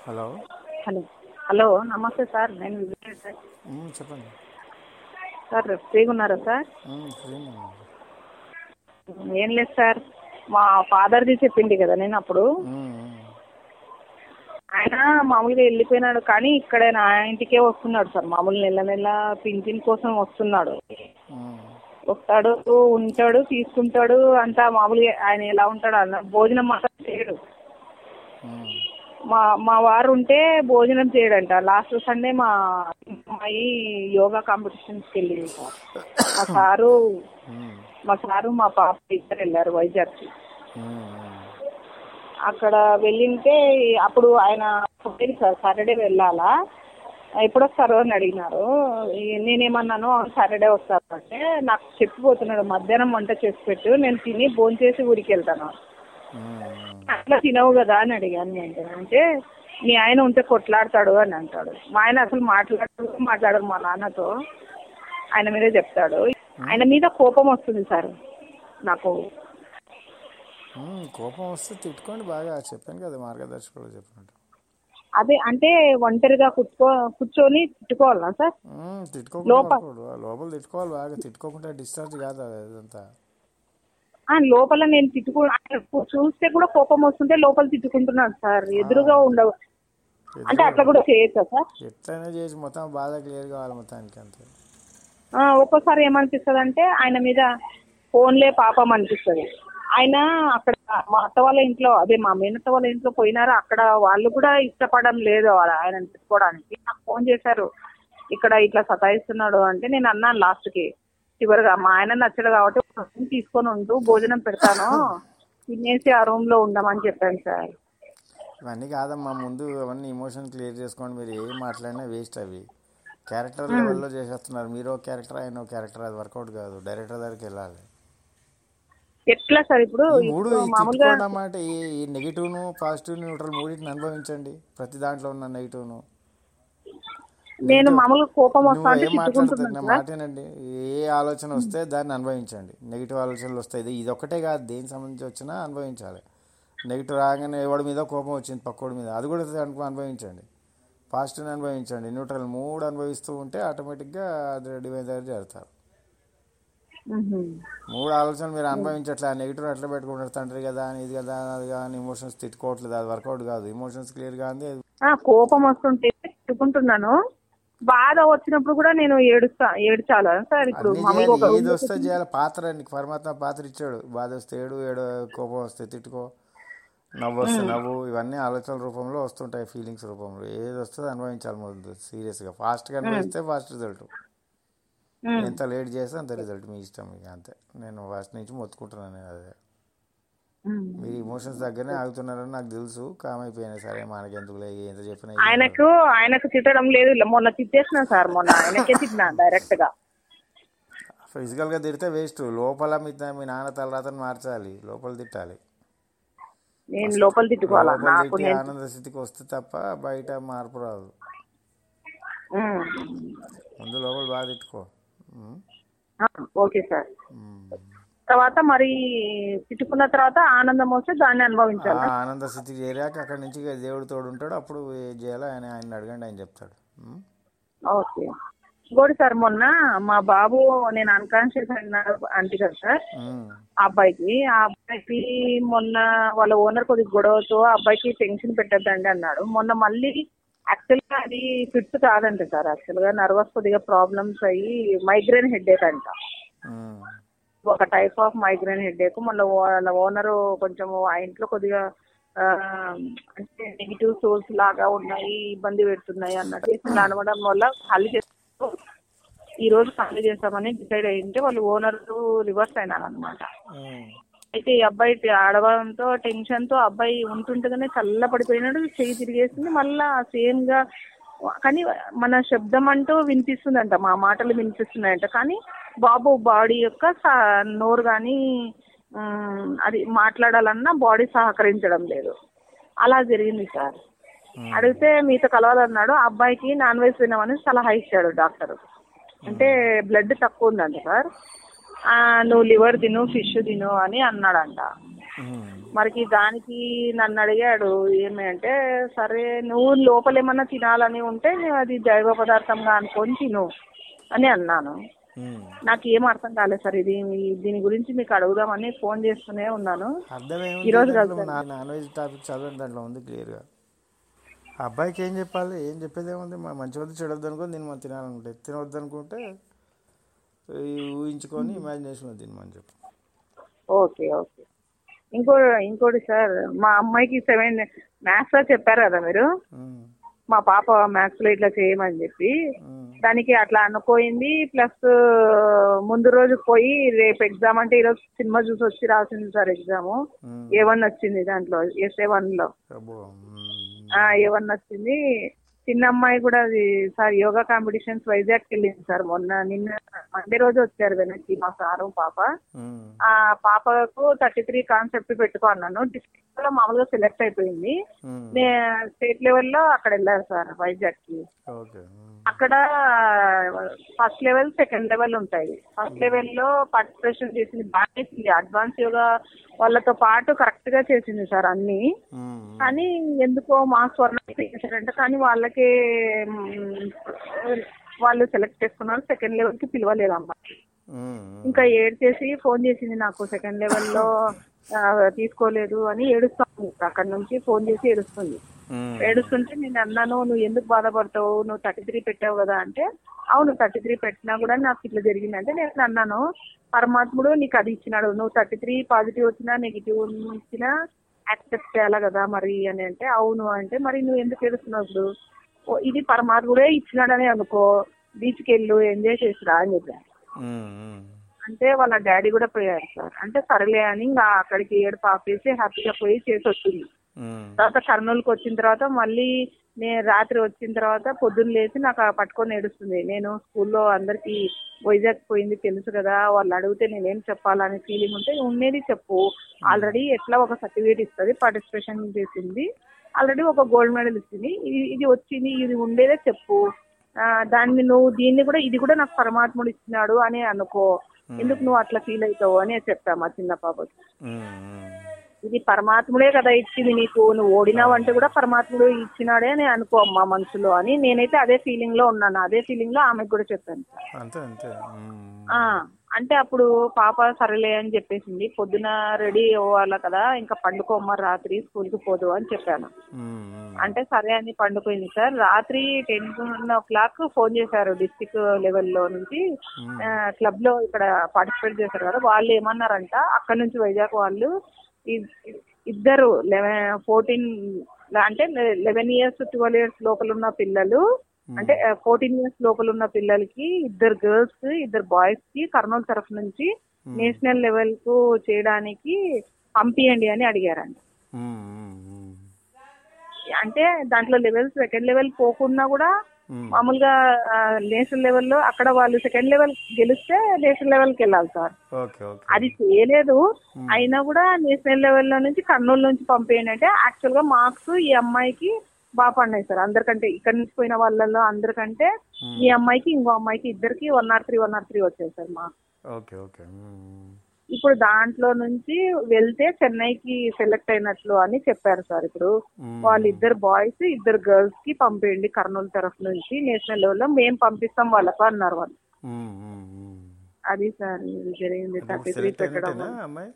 Hello hello hello నమస్తే sir నేను Vijay sir మ్మ్, చెప్పండి సార్ ఫ్రీగా ఉన్నారా సార్ మ్మ్, ఫ్రీనే ఉన్నాను. ఏం లేదు సార్ మా ఫాదర్ది చెప్పింది కదా నేను అప్పుడు మ్మ్, మ్మ్. ఆయన మామూలుగా వెళ్ళిపోయినాడు కానీ ఇక్కడ నా ఇంటికే వస్తున్నాడు సార్ మామూలు నెల నెల పింఛన్ కోసం వస్తున్నాడు మ్మ్, వస్తాడు ఉంటాడు తీసుకుంటాడు అంతా మామూలుగా ఆయన ఎలా ఉంటాడు అన్న భోజనం మాత్రం చేయడు మ్మ్. మా మా వారు ఉంటే భోజనం చేయడంట లాస్ట్ సండే మా అమ్మాయి యోగా కాంపిటీషన్స్కి వెళ్ళింది సార్ మా సారు మ్మ్, మా సారు మా పాప ఇద్దరు వెళ్ళారు వైజాగ్కి మ్మ్, మ్మ్. అక్కడ వెళ్ళింటే అప్పుడు ఆయన చెప్పేది సార్ సాటర్డే వెళ్ళాలా ఎప్పుడు వస్తారు అని అడిగినారు ఈ- నేనేమన్నాను సాటర్డే వస్తారు అంటే నాకు చెప్పిపోతున్నాడు మధ్యాహ్నం వంట చేసి పెట్టు నేను తిని భోంచేసి ఊరికి వెళ్తాను మ్మ్, అట్లా తినవు కదా అని అడిగాను నేను అంటే మీ ఆయన ఉంటే కొట్లాడతాడు అని అంటాడు మా ఆయన అసలు మాట్లాడదు మాట్లాడరు మా నాన్నతో ఆయన మీదే చెప్తాడు ఆయన మీద కోపం వస్తుంది సార్ నాకు మ్మ్, కోపం వస్తే తిట్టుకోండి బాగా చెప్పాను కదా మార్గదర్శకులు చెప్పినట్టు అదే అంటే ఒంటరిగా కూర్చో కూర్చొని తిట్టుకోవాలా సార్ మ్మ్, తిట్టుకోకుండా లోపల- పడుకోడు. లోపల తిట్టుకోవాలి బాగా తిట్టుకోకుండా డిశ్చార్జ్ కాదు అది ఇదంతా ఆ, లోపల నేను తిట్టుకు ఆయన చూస్తే కూడా కోపం వస్తుంటే లోపల తిట్టుకుంటున్నాడు సార్ ఎదురుగా ఉండవు అంటే అట్లా కూడా చేయొచ్చా సార్ ఎట్లయినా చేసి మొత్తం బాధ క్లియర్ కావాలి మొత్తానికి అంతే ఆ, ఒక్కోసారి ఏమనిపిస్తుంది అంటే ఆయన మీద ఫోన్లే పాపం అనిపిస్తుంది ఆయన అక్కడ మా అత్త వాళ్ళ ఇంట్లో అదే మా మేనత్త వాళ్ళ ఇంట్లో పోయినారు అక్కడ వాళ్ళు కూడా ఇష్టపడడం లేదు వాళ్ళ- ఆయన తీసుకోవడానికి నాకు ఫోన్ చేశారు ఇక్కడ ఇట్లా సతాయిస్తున్నాడు అంటే నేను అన్నాను లాస్ట్కి చివరిగా మా ఆయన నచ్చడు కాబట్టి ఒక room తీసుకొని ఉంటూ భోజనం పెడతాను తినేసి ఆ రూమ్ లో ఉండమని చెప్పాను సార్ ఇవన్నీ కాదమ్మా ముందు అవన్నీ ఇమోషన్ క్లియర్ చేసుకోండి మీరు ఏం మాట్లాడినా వేస్ట్ అవి క్యారెక్టర్ లెవెల్లో చేసేస్తున్నారు మీరు ఒక క్యారెక్టర్ ఆయన ఒక క్యారెక్టర్ అది వర్కౌట్ కాదు డైరెక్టర్ దగ్గరికి వెళ్ళాలి ఎట్లా సార్ ఇప్పుడు ఈ మూడు ఇప్పుడు మామూలుగా తిట్టుకోండి అన్నమాట ఈ ఈ నెగిటివ్ను పాజిటివ్ న్యూట్రల్ మూడింటిని అనుభవించండి ప్రతి దాంట్లో ఉన్న నెగిటివ్ను నేను మామూలుగా కోపం వస్తా నువ్వు అంటే ఏం మాట్లాడుతున్నా తిట్టుకుంటున్నాను నా సార్ మాటేనండి ఏ ఆలోచన వస్తే దాన్ని అనుభవించండి నెగిటివ్ ఆలోచనలు వస్తాయి ఇది ఇది ఒక్కటే కాదు దేనికి సంబంధించి వచ్చినా అనుభవించాలి నెగిటివ్ రాగానే ఎవడి మీద కోపం వచ్చింది పక్కోడి మీద అది కూడా అనుకో అనుభవించండి పాజిటివ్ని అనుభవించండి న్యూట్రల్ మూడు అనుభవిస్తూ ఉంటే ఆటోమేటిక్గా అది డివైన్ దగ్గర చేరుతారు మ్హూ. మూడు ఆలోచనలు మీరు అనుభవించట్లే ఆ నెగిటివ్ ఎట్లా పెట్టుకుంటారు తండ్రి కదా అని ఇది కదా అది కానీ ఇమోషన్స్ తిట్టుకోవట్లేదు అది వర్కౌట్ కాదు ఇమోషన్స్ క్లియర్గా అంది ఆ, కోపం వస్తుంటే తిట్టుకుంటున్నాను బాధ వచ్చినప్పుడు కూడా నేను ఏడుస్తా ఏడ్చాలా సార్ ఇప్పుడు అన్ని మామూలుగా ఒక చేయాలి room ఏది లో వస్తే చేయాలి పాత్ర నీకు పరమాత్మ పాత్ర ఇచ్చాడు బాధ వస్తే ఏడు ఏడు కోపం వస్తే తిట్టుకో నవ్వు వస్తే నవ్వు ఇవన్నీ ఆలోచనల రూపంలో వస్తుంటాయి ఫీలింగ్స్ రూపంలో ఏది వస్తుంది అనుభవించాలి ముందు సీరియస్గా ఫాస్ట్గా అనుభవిస్తే ఫాస్ట్ రిజల్ట్ మ్మ్. ఎంత లేట్ చేస్తే అంత రిజల్ట్ మీ ఇష్టం ఇక అంతే నేను ఫస్ట్ నుంచి మొత్తుకుంటున్నాను నేను అదే మ్మ్. మీరు ఇమోషన్స్ దగ్గరనే ఆగుతున్నారని నాకు తెలుసు కామ్ అయిపోయినాయి సరే మనకెందుకులే ఎంత చెప్పినా ఇది ఆయనకు ఆయనకు తిట్టడం లేదు ఇలా మొన్న తిట్టేసిన సార్ మొన్న ఆయనకే తిట్టినా డైరెక్ట్ గా ఫిజికల్గా తిడితే వేస్ట్ లోపల మీ మీ నాన్న తలరాతను మార్చాలి లోపల తిట్టాలి నేను లోపల తిట్టుకోవాలా లోపల నాకు తిట్టి నేను ఆనంద స్థితికి వస్తే తప్ప బయట మార్పు రాదు మ్మ్. ముందు లోపల బాగా తిట్టుకో ఉమ్. ఆ, ఓకే సార్ ఉమ్. తర్వాత మరి తిట్టుకున్న తర్వాత ఆనందం వస్తే దాన్ని ఆ అనుభవించాలి ఆనంద స్థితికి చేరాక అక్కడి నుంచి ఇక దేవుడు తోడు ఉంటాడు అప్పుడు ఏం చేయాలో ఆయన ఆయన అడగండి ఆయన చెప్తాడు ఉమ్. ఓకే ఇంకోటి సార్ మొన్న మా బాబు నేను అన్కాన్షియస్ అయినా అంటే కదా సార్ ఉమ్. ఆ అబ్బాయికి ఆ అబ్బాయికి మొన్న వాళ్ళ ఓనర్ కొద్దిగా గొడవతో ఆ అబ్బాయికి టెన్షన్ పెట్టద్దండి అన్నాడు మొన్న మళ్ళీ యాక్చువల్ గా అది ఫిట్స్ కాదంట సార్ యాక్చువల్ గా నర్వస్ కొద్దిగా ప్రాబ్లమ్స్ అయ్యి మైగ్రేన్ హెడేక్ అంట ఉమ్. ఒక టైప్ ఆఫ్ మైగ్రేన్ హెడేక్ మొన్న వాళ్ళ ఓనర్ కొంచెం ఆ ఇంట్లో కొద్దిగా ఆ, అంటే నెగిటివ్ సోర్స్ లాగా ఉన్నాయి ఇబ్బంది పెడుతున్నాయి అన్నట్టు చేసి నడవడం వల్ల ఖాళీ చేస్తూ ఈ రోజు ఖాళీ చేస్తామని డిసైడ్ అయ్యింటే వాళ్ళు ఓనర్ రివర్స్ అయినారు అనమాట ఉమ్. అయితే ఈ అబ్బాయి ఆడవడంతో టెన్షన్ తో అబ్బాయి ఉంటుండగానే చల్ల పడిపోయినాడు చెయ్యి తిరిగేసింది మళ్ళా సేమ్ గా కానీ మన శబ్దం అంటూ వినిపిస్తుందంట మా మాటలు వినిపిస్తున్నాయంట కానీ బాబు బాడీ యొక్క స- నోరు కానీ అది మాట్లాడాలన్నా బాడీ సహకరించడం లేదు అలా జరిగింది సార్ అడిగితే మీతో కలవాలన్నాడు ఆ అబ్బాయికి నాన్ వెజ్ తినమని సలహా ఇచ్చాడు డాక్టర్ అంటే బ్లడ్ తక్కువ ఉందంట సార్ ఆ, నువ్వు లివర్ తిను ఫిష్ తిను అని అన్నాడంట ఉమ్. మరికి దానికి నన్ను అడిగాడు ఏమి అంటే సరే నువ్వు లోపల ఏమన్నా తినాలని ఉంటే నేను అది జైవ పదార్థంగా అనుకొని తిను అని అన్నాను ఉమ్. నాకు ఏం అర్థం కాలేదు సార్ ఇది మీ- దీని గురించి మీకు అడుగుదామని ఫోన్ చేస్తూనే ఉన్నాను అర్థం ఈ రోజు ఏముంది కాదు దాంట్లో నా- నాన్ వెజ్ టాపిక్ చదవండి దాంట్లో ఉంది క్లియర్గా ఆ అబ్బాయికి ఏం చెప్పాలి ఏం చెప్పేది ఏముంది మా మంచి వద్దు చెడొద్దు అనుకో నేను మనం తినాలనుకుంటే తినవద్దు అనుకుంటే ఈ ఊహించుకొని ఇమాజినేషన్ తినమని చెప్పు ఓకే ఓకే ఇంకో ఇంకోటి సార్ మా అమ్మాయికి సెవెన్ మ్యాథ్స్ లో చెప్పారు కదా మీరు ఉమ్. మా పాప మ్యాథ్స్ లో ఇట్లా చేయమని చెప్పి ఉమ్. దానికి అట్లా అనుకోయింది ప్లస్ ముందు రోజు పోయి రేపు ఎగ్జామ్ అంటే ఈరోజు సినిమా చూసి వచ్చి రాసింది sir exam um. A one వచ్చింది దాంట్లో ఎస్ఏ వన్ లో అబ్బో ఉమ్. ఏ వన్ వచ్చింది చిన్న అమ్మాయి కూడా అది సార్ యోగా కాంపిటీషన్స్ వైజాగ్ వెళ్ళింది సార్ మొన్న నిన్న మండే రోజు వచ్చారు వెనక్కి మా సారు పాప ఉమ్. ఆ పాపకు థర్టీ త్రీ కాన్సెప్ట్ పెట్టుకో అన్నాను డిస్ట్రిక్ట్ లో మామూలుగా సెలెక్ట్ అయిపోయింది ఉమ్. నే స్టేట్ లెవెల్లో అక్కడ వెళ్ళారు సార్ వైజాగ్ కి ఓకే ఉమ్. అక్కడ ఫస్ట్ లెవెల్ సెకండ్ లెవెల్ ఉంటాయి ఫస్ట్ లెవెల్ లో పార్టిసిపేషన్ చేసింది బాగా చేసింది అడ్వాన్స్ యోగా వాళ్ళతో పాటు కరెక్ట్ గా చేసింది సార్ అన్ని ఉమ్. కానీ ఎందుకో మార్క్స్ వల్ల చేశారంట కానీ వాళ్ళకే మ్, వాళ్ళు సెలెక్ట్ చేసుకున్నారు సెకండ్ లెవెల్ కి పిలవలేదు అమ్మ ఉమ్. ఇంకా ఏడ్ చేసి ఫోన్ చేసింది నాకు సెకండ్ లెవెల్లో ఆ, తీసుకోలేదు అని ఏడుస్తాను అక్కడ నుంచి ఫోన్ చేసి ఏడుస్తుంది ఉమ్. ఏడుస్తుంటే నేను అన్నాను నువ్వు ఎందుకు బాధపడతావు నువ్వు థర్టీ త్రీ పెట్టావు కదా అంటే అవును థర్టీ త్రీ పెట్టినా కూడా నాకు ఇట్లా జరిగిందంటే నేను అన్నాను పరమాత్ముడు నీకు అది ఇచ్చినాడు నువ్వు థర్టీ త్రీ పాజిటివ్ వచ్చినా నెగిటివ్ వచ్చినా యాక్సెప్ట్ చేయాలా కదా మరి అని అంటే అవును అంటే మరి నువ్వు ఎందుకు ఏడుస్తున్నావు ఇప్పుడు ఓ, ఇది పరమాత్ముడే ఇచ్చినాడని అనుకో బీచ్కి వెళ్ళు ఎంజాయ్ చేసిరా అని చెప్పాను ఉమ్. ఉమ్. అంటే వాళ్ళ డాడీ కూడా పోయారు సార్ అంటే సరేలే అని ఇంకా అక్కడికి ఏడు పాపేసి హ్యాపీగా పోయి చేసి వచ్చింది ఉమ్. తర్వాత కర్నూలుకి వచ్చిన తర్వాత మళ్ళీ నేను రాత్రి వచ్చిన తర్వాత పొద్దున్న లేచి నాకు ఆ పట్టుకొని ఏడుస్తుంది నేను స్కూల్లో అందరికి వైజాగ్ పోయింది తెలుసు కదా వాళ్ళు అడిగితే నేనేం చెప్పాలనే ఫీలింగ్ ఉంటే ఉండేది చెప్పు ఆల్రెడీ ఎట్లా ఒక సర్టిఫికేట్ ఇస్తుంది పార్టిసిపేషన్ చేసింది ఆల్రెడీ ఒక గోల్డ్ మెడల్ ఇస్తుంది ఇది ఇది వచ్చింది ఇది ఉండేదే చెప్పు ఆ, దాన్ని నువ్వు దీన్ని కూడా ఇది కూడా నాకు పరమాత్ముడు ఇచ్చినాడు అని అనుకో ఎందుకు నువ్వు అట్లా ఫీల్ అవుతావు అని చెప్పా మా చిన్న పాపకి ఉమ్. ఉమ్. ఇది పరమాత్ముడే కదా ఇచ్చింది నీకు నువ్వు ఓడినావంటే కూడా పరమాత్ముడు ఇచ్చినాడే అని అనుకో అమ్మా మనసులో అని నేనైతే అదే ఫీలింగ్ లో ఉన్నాను అదే ఫీలింగ్ లో ఆమెకు కూడా చెప్పాను అంతే అంతే ఉమ్. ఆ అంటే అప్పుడు పాప సరేలే అని చెప్పేసింది పొద్దున రెడీ అవ్వాలి కదా ఇంకా పండుకోమ్మ రాత్రి స్కూల్ కి పోదు అని చెప్పాను ఉమ్. ఉమ్. అంటే సరే అని పండుకోయింది సార్ రాత్రి టెన్ ఓ క్లాక్ ఫోన్ చేశారు డిస్టిక్ లెవెల్లో నుంచి క్లబ్ లో ఇక్కడ పార్టిసిపేట్ చేశారు కదా వాళ్ళు ఏమన్నారంట అక్కడ నుంచి వైజాగ్ వాళ్ళు ఇ- ఇద్దరు లెవెన్ ఫోర్టీన్ అంటే లెవెన్ ఇయర్స్ ట్వెల్వ్ ఇయర్స్ లోపల ఉన్న పిల్లలు అంటే ఫోర్టీన్ ఇయర్స్ లోపల ఉన్న పిల్లలకి ఇద్దరు గర్ల్స్ ఇద్దరు బాయ్స్ కి కర్నూలు తరఫు నుంచి నేషనల్ లెవెల్ కు చేయడానికి పంపియండి అని అడిగారంట ఉమ్. ఉమ్. ఉమ్. అంటే దాంట్లో లెవెల్స్ సెకండ్ లెవెల్ పోకున్నా కూడా ఉమ్. మామూలుగా నేషనల్ లెవెల్లో అక్కడ వాళ్ళు సెకండ్ లెవెల్ గెలిస్తే నేషనల్ లెవెల్కి వెళ్ళాలి సార్ ఓకే ఓకే అది చేయలేదు అయినా కూడా నేషనల్ లెవెల్లో నుంచి కర్నూలు నుంచి పంపేయండి అంటే యాక్చువల్ గా మార్క్స్ ఈ అమ్మాయికి బాగా పడినాయి సార్ అందరికంటే ఇక్కడ నుంచి పోయిన వాళ్ళలో అందరికంటే ఈ అమ్మాయికి ఇంకో అమ్మాయికి ఇద్దరికి one not three one not three వచ్చాయి sir marks okay okay um. ఇప్పుడు దాంట్లో నుంచి వెళ్తే చెన్నైకి సెలెక్ట్ అయినట్లు అని చెప్పారు సార్ ఇప్పుడు ఉమ్. వాళ్ళిద్దరు బాయ్స్ ఇద్దరు గర్ల్స్ కి పంపేయండి కర్నూలు తరఫు నుంచి నేషనల్ లెవెల్లో మేము పంపిస్తాం వాళ్ళకు అన్నారు వాళ్ళు ఉమ్. ఉమ్. ఉమ్. అది సార్ ఇది జరిగింది థర్టీ త్రీ సెలెక్ట్ పెట్టడం అయినట్టేనా అమ్మాయి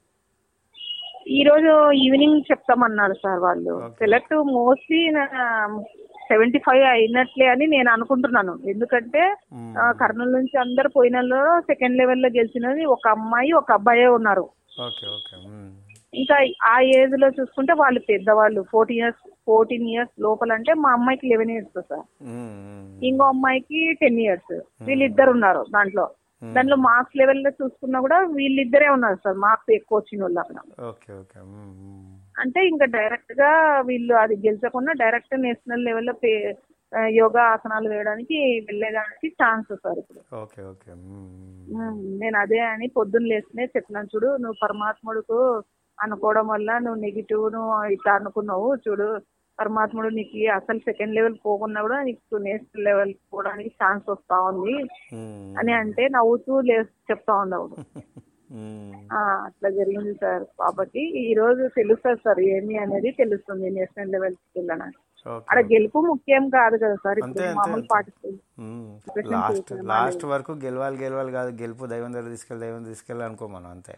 ఈ రోజు ఈవినింగ్ చెప్తామన్నారు సార్ వాళ్ళు Okay. Select mostly seventy five అయినట్లే అని నేను అనుకుంటున్నాను ఎందుకంటే ఉమ్. ఆ, కర్నూలు నుంచి అందరు పోయిన సెకండ్ లెవెల్లో గెలిచినది ఒక అమ్మాయి ఒక అబ్బాయే ఉన్నారు ఓకే ఓకే ఉమ్. ఇంకా ఆ ఏజ్ లో చూసుకుంటే వాళ్ళు పెద్దవాళ్ళు ఫోర్టీన్ ఇయర్స్ ఫోర్టీన్ ఇయర్స్ లోపల అంటే మా అమ్మాయికి eleven years sir um. Um. ఇంకో అమ్మాయికి టెన్ ఇయర్స్ వీళ్ళిద్దరు ఉన్నారు దాంట్లో దాంట్లో మార్క్స్ లెవెల్ లో చూసుకున్నా కూడా వీళ్ళిద్దరే ఉన్నారు సార్ మార్క్స్ ఎక్కువ వచ్చిన వాళ్ళు అక్కడ ఓకే ఓకే ఉమ్. ఉమ్. అంటే ఇంకా డైరెక్ట్ గా వీళ్ళు అది గెలిచకుండా డైరెక్ట్ నేషనల్ లెవెల్లో పే ఆ, యోగా ఆసనాలు వేయడానికి వెళ్ళేదానికి ఛాన్స్ సార్ ఇప్పుడు ఓకే ఓకే ఉమ్. ఉమ్, నేను అదే అని పొద్దున్న లేస్తేనే చెప్పినాను చూడు నువ్వు పరమాత్ముడుకు అనుకోవడం వల్ల నువ్వు నెగిటివ్ నువ్వు ఇట్లా అనుకున్నావు చూడు పరమాత్ముడు నీకు అసలు సెకండ్ లెవెల్ పోకున్నా కూడా నీకు నేషనల్ లెవెల్ పోవడానికి ఛాన్స్ వస్తా ఉంది ఉమ్. అని అంటే నవ్వుతూ లే చెప్తా ఉండవు ఉమ్. ఆ, అట్లా జరిగింది సార్ పాపకి ఈ రోజు తెలుస్తుంది సార్ ఏమి అనేది తెలుస్తుంది నేషనల్ లెవెల్ వెళ్ళడానికి ఓకే అక్కడ గెలుపు ముఖ్యం కాదు కదా సార్ అంతే, ఇప్పుడు అంతే, మామూలు అంతే. Participate um. Represent లాస్ట్ చేసిన లాస్ట్ వరకు గెలవాలి గెలవాలి కాదు గెలుపు దైవం దగ్గర తీసుకెళ్ళి దైవం తీసుకెళ్ళి అనుకో మనం అంతే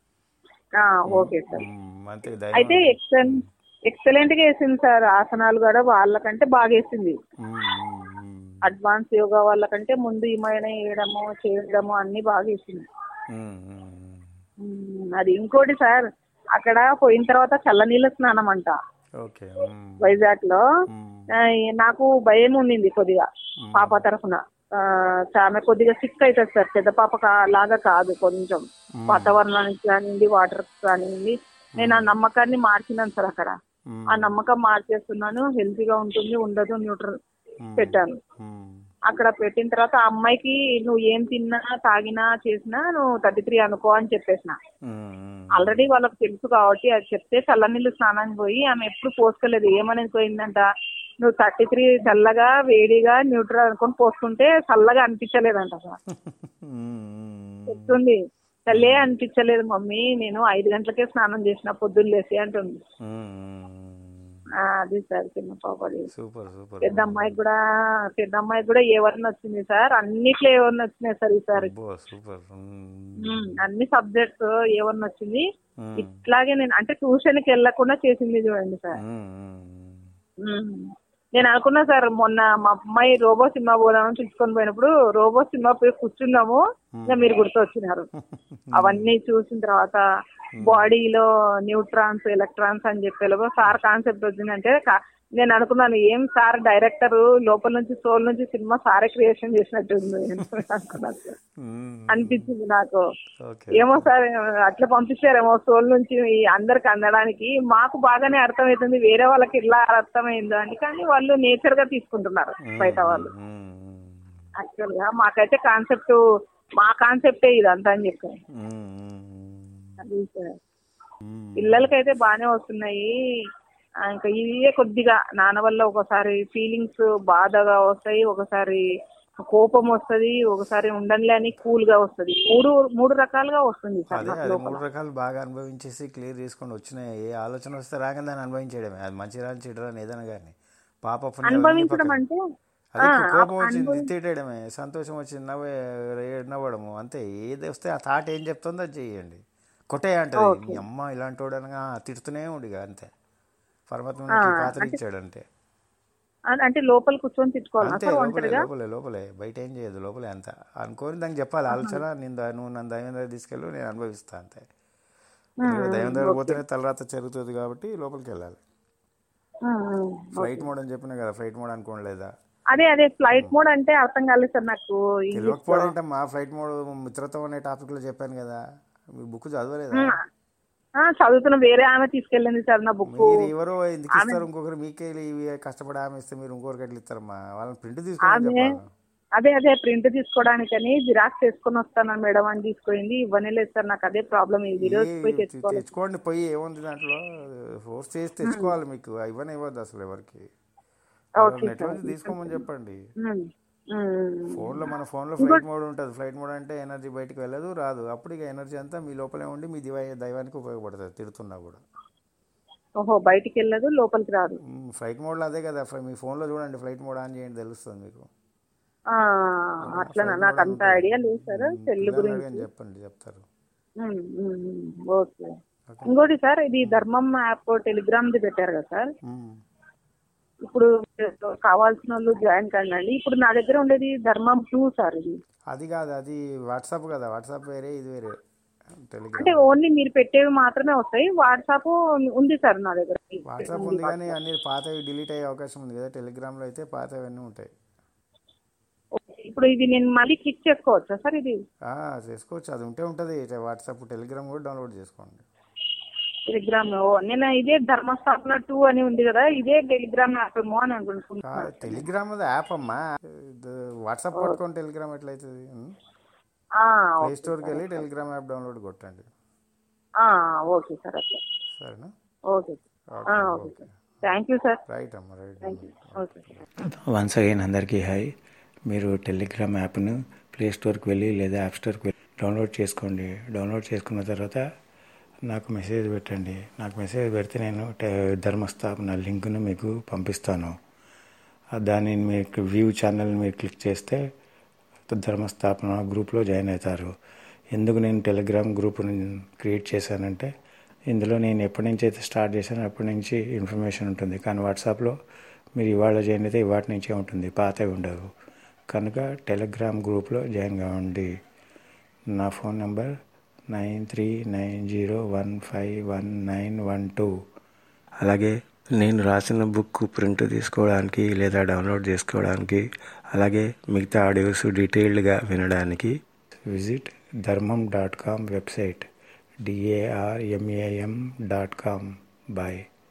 ఓకే సార్ ఉమ్, అంతే అయితే దైవం ఎక్సెల్ ఎక్సలెంట్ గా వేసింది సార్ ఆసనాలు కూడా వాళ్ళకంటే బాగా వేసింది ఉమ్, ఉమ్, ఉమ్. అడ్వాన్స్ యోగా వాళ్ళకంటే ముందు ఏమైనా వేయడము చేయడము అన్ని బాగా వేసింది ఉమ్, ఉమ్, ఉమ్. ఉమ్, అది ఇంకోటి సార్ అక్కడ పోయిన తర్వాత చల్లనీళ్ళ స్నానం అంట ఓకే ఉమ్, వైజాగ్ లో ఉమ్, ఆ, నాకు భయం ఉండింది కొద్దిగా పాప తరఫున ఆ, ఆమె కొద్దిగా సిక్ అవుతుంది సార్ పెద్ద పాప కా- లాగా కాదు కొంచెం వాతావరణానికి కానివ్వండి వాటర్ కానివ్వండి నేను ఆ నమ్మకాన్ని మార్చినాను సార్ అక్కడ ఉమ్, ఆ నమ్మకం మార్చేస్తున్నాను హెల్తీగా ఉంటుంది ఉండదు న్యూట్రల్ ఉమ్, పెట్టాను ఉమ్, అక్కడ పెట్టిన తర్వాత ఆ అమ్మాయికి నువ్వు ఏం తిన్నా తాగినా చేసినా నువ్వు థర్టీ త్రీ అనుకో అని చెప్పేసిన ఉమ్, ఉమ్. ఆల్రెడీ వాళ్ళకి తెలుసు కాబట్టి అది చెప్తే చల్లనీళ్ళు స్నానానికి పోయి ఆమె ఎప్పుడు పోసుకోలేదు ఏమనేది పోయిందంట నువ్వు థర్టీ త్రీ చల్లగా వేడిగా న్యూట్రల్ అనుకొని పోసుకుంటే చల్లగా అనిపించలేదంట సార్ ఉమ్, చెప్తుంది చల్లే అనిపించలేదు మమ్మీ నేను ఐదు గంటలకే స్నానం చేసిన పొద్దున్న లేసి అంటుంది ఉమ్, ఉమ్. ఆ, అది సార్ చిన్న పాపది సూపర్ సూపర్ పెద్ద అమ్మాయికి కూడా పెద్ద అమ్మాయికి కూడా ఏవన్నా వచ్చింది సార్ అన్నిట్లో ఏమన్నా వచ్చినాయి సార్ ఈసారి అబ్బో సూపర్ ఉమ్, ఉమ్, అన్ని సబ్జెక్ట్స్ ఏమన్నా వచ్చింది ఉమ్, ఇట్లాగే నేను అంటే ట్యూషన్ కి వెళ్ళకుండా చేసింది చూడండి సార్ ఉమ్, ఉమ్, ఉమ్. నేను అనుకున్నా సార్ మొన్న మా అమ్మాయి రోబో సినిమా పోదామని తీసుకొని పోయినప్పుడు రోబో సినిమా పోయి కూర్చున్నాము ఇంకా మీరు గుర్తొచ్చినారు అవన్నీ చూసిన తర్వాత బాడీలో న్యూట్రాన్స్ ఎలక్ట్రాన్స్ అని చెప్పేలోపు సార్ కాన్సెప్ట్ వచ్చిందంటే కా- నేను అనుకున్నాను ఏం సార్ డైరెక్టర్ లోపల నుంచి సోల్ నుంచి సినిమా సారే క్రియేషన్ చేసినట్టు ఉంది అనుకున్నాను సార్. ఉమ్, అనిపించింది నాకు ఓకే ఏమో సార్ అట్లా పంపించారేమో సోల్ నుంచి ఈ అందరికి అందడానికి మాకు బాగానే అర్థమవుతుంది వేరే వాళ్ళకి ఇలా అర్థమైందో అని కానీ వాళ్ళు నేచర్ గా తీసుకుంటున్నారు బయట వాళ్ళు ఉమ్, ఉమ్, యాక్చువల్ గా మాకైతే కాన్సెప్ట్ మా కాన్సెప్టే ఇదంతా అని చెప్పాను ఉమ్, ఉమ్, అది సార్ ఉమ్, పిల్లలకైతే బాగానే వస్తున్నాయి ఆ, ఇంకా ఇవే కొద్దిగా నాన్న వల్ల ఒకసారి ఫీలింగ్స్ బాధగా వస్తాయి ఒకసారి కోపం వస్తది ఒకసారి ఉండనులే అని కూల్ గా వస్తది మూడు మూడు రకాలుగా వస్తుంది సార్ అదే నాకు అది లోపల మూడు రకాలు బాగా అనుభవించేసి క్లియర్ చేసుకొని వచ్చినాయి ఏ ఆలోచన వస్తే రాగానే దాన్ని అనుభవించేయడమే అది మంచి రాని చెడు రాని ఏదైనా కానీ పాప పుణ్యాలు అన్నీ అనుభవించడం పక్కన. అంటే అదే ఆ, కోపం వచ్చింది అనుభవి- తిట్టేయడమే సంతోషం వచ్చింది నవ్వే రే- నవ్వడము అంతే ఏది వస్తే ఆ థాట్ ఏం చెప్తుందో అది చేయండి కొట్టే అంటది మీ అమ్మ ఇలాంటి వాడు అనగా తిడుతూనే ఉండిగా అంతే పరమాత్మ నీకు ఈ పాత్ర ఇచ్చాడంటే అన్- అంటే లోపల కూర్చొని తిట్టుకోవాలి అంతే సార్ లోపలే ఒంటరిగా లోపలే లోపలే బయట ఏం చేయదు లోపలే అంత అనుకోని దానికి చెప్పాలి ఆలోచన నేను దా- నువ్వు నన్ను దైవం దగ్గర తీసుకెళ్ళు నేను అనుభవిస్తా అంతే ఎందుకంటే దైవం దగ్గర పోతేనే తలరాత జరుగుతుంది కాబట్టి లోపలికి వెళ్ళాలి ఉమ్, ఉమ్. ఫ్లైట్ మోడ్ అని చెప్పినా కదా ఫ్లైట్ మోడ్ అనుకోండి లేదా అదే అదే ఫ్లైట్ మోడ్ అంటే అర్థం కాలేదు సార్ నాకు ఇంగ్లీష్ తెలియకపోవడం అంటే మా ఫ్లైట్ మోడ్ మిత్రత్వం అనే టాపిక్లో చెప్పాను కదా మీ బుక్ చదవలేదా ఆ, చదువుతున్న వేరే ఆమె తీసుకెళ్ళింది సార్ నా బుక్ మీరు ఎవరో ఎందుకు ఇస్తారు ఇంకొకరు మీకే ఇవి కష్టపడి ఆమె ఇస్తే మీరు ఇంకొకరికి ఎట్లా ఇస్తారమ్మా వాళ్ళని ప్రింట్ తీసుకోమని చెప్పాలి అదే అదే ప్రింట్ తీసుకోవడానికని జిరాక్స్ చేసుకొని వస్తాను మేడం అని తీసుకుపోయింది ఇవ్వనే లేదు సార్ నాకు అదే ప్రాబ్లం ఇది రోజు ఏ- పోయి తెచ్చుకోవాలి తెచ్చుకోండి పోయి ఏముంది దాంట్లో ఫోర్స్ చేసి తెచ్చుకోవాలి మీకు ఇవ్వని ఇవ్వద్దు అసలు ఎవరికి ఓకే నెట్ నుంచి తీసుకోమని చెప్పండి ఉమ్, ఉమ్. ఫోన్లో మన ఫోన్లో ఫ్లైట్ మోడ్ ఉంటుంది ఫ్లైట్ మోడ్ అంటే ఎనర్జీ బయటకు వెళ్ళదు రాదు అప్పుడు ఇక ఎనర్జీ అంతా మీ లోపలే ఉండి మీ దివై దైవానికి ఉపయోగపడుతుంది తిడుతున్నా కూడా ఓహో బయటికి వెళ్ళదు లోపలికి రాదు మ్, ఫ్లైట్ మోడ్లో అదే కదా ఫ్లై- మీ ఫోన్లో చూడండి ఫ్లైట్ మోడ్ ఆన్ చేయండి తెలుస్తుంది మీకు ఆ, అట్లనా నాకు అంత ఐడియా లేదు సార్ సెల్ పిల్లల్ని గురించి అడగండి చెప్పండి చెప్తారు ఉమ్, ఉమ్, ఉమ్. ఓకే ఇంకోటి సార్ ఇది ధర్మం యాప్ టెలిగ్రామ్ ది పెట్టారు కదా సార్ మ్, ఇప్పుడు కావాల్సిన వాళ్ళు జాయిన్ కండి ఇప్పుడు నా దగ్గర ఉండేది ధర్మం టూ సార్ ఇది అది కాదు అది వాట్సాప్ కదా వాట్సాప్ వేరే ఇది వేరే టెలిగ్రామ్ అంటే ఓన్లీ మీరు పెట్టేవి మాత్రమే వస్తాయి వాట్సాప్ ఉంది సార్ నా దగ్గర వాట్సాప్ ఉంది కానీ అన్ని పాతవి డిలీట్ అయ్యే అవకాశం ఉంది కదా టెలిగ్రామ్లో అయితే పాతవి అన్నీ ఉంటాయి ఓకే. ఇప్పుడు ఇది నేను మళ్ళీ క్లిక్ చేసుకోవచ్చా సార్ ఇది ఆ, చేసుకోవచ్చు అది ఉంటే ఉంటుంది వాట్సాప్ టెలిగ్రామ్ కూడా డౌన్లోడ్ చేసుకోండి టెలిగ్రామ్ ఓ, నేను ఇదే ధర్మస్థాపన టూ అని ఉంది కదా ఇదే టెలిగ్రామ్ యాప్ ఏమో అని అనుకుంటున్నాను టెలిగ్రామ్ అది యాప్ అమ్మా ఇది వాట్సాప్ పట్టుకొని టెలిగ్రామ్ ఎట్లయితుంది ఆ, ప్లే ఓకే స్టోర్కి వెళ్ళి టెలిగ్రామ్ యాప్ డౌన్లోడ్ కొట్టండి ఆ, ఓకే సార్ అట్లా సరేనా ఓకే ఓకే ఆ, okay okay thank you sir right అమ్మా రైట్ ఓకే వన్స్ అగైన్ అందరికీ హాయ్ మీరు టెలిగ్రామ్ యాప్ను ప్లే స్టోర్కి వెళ్ళి లేదా యాప్ స్టోర్కి వెళ్ళి డౌన్లోడ్ చేసుకోండి డౌన్లోడ్ చేసుకున్న తర్వాత నాకు మెసేజ్ పెట్టండి నాకు మెసేజ్ పెడితే నేను టే- ధర్మస్థాపన లింక్ను మీకు పంపిస్తాను ఆ దాన్ని మీకు వ్యూ ఛానల్ మీరు క్లిక్ చేస్తే ధర్మస్థాపన గ్రూప్లో జాయిన్ అవుతారు ఎందుకు నేను టెలిగ్రామ్ గ్రూప్ని క్రియేట్ చేశానంటే ఇందులో నేను ఎప్పటి నుంచి అయితే స్టార్ట్ చేశానో అప్పటి నుంచి ఇన్ఫర్మేషన్ ఉంటుంది కానీ వాట్సాప్లో మీరు ఇవాళ జాయిన్ అయితే ఇవాటి నుంచే ఉంటుంది పాతవి ఉండవు కనుక టెలిగ్రామ్ గ్రూప్లో జాయిన్ కావండి నా phone number nine three nine zero one five one nine one two అలాగే నేను రాసిన బుక్ ప్రింట్ తీసుకోవడానికి లేదా డౌన్లోడ్ చేసుకోవడానికి అలాగే మిగతా ఆడియోస్ డీటెయిల్డ్గా వినడానికి visit Dharmam dot com website D A R M A M dot com bye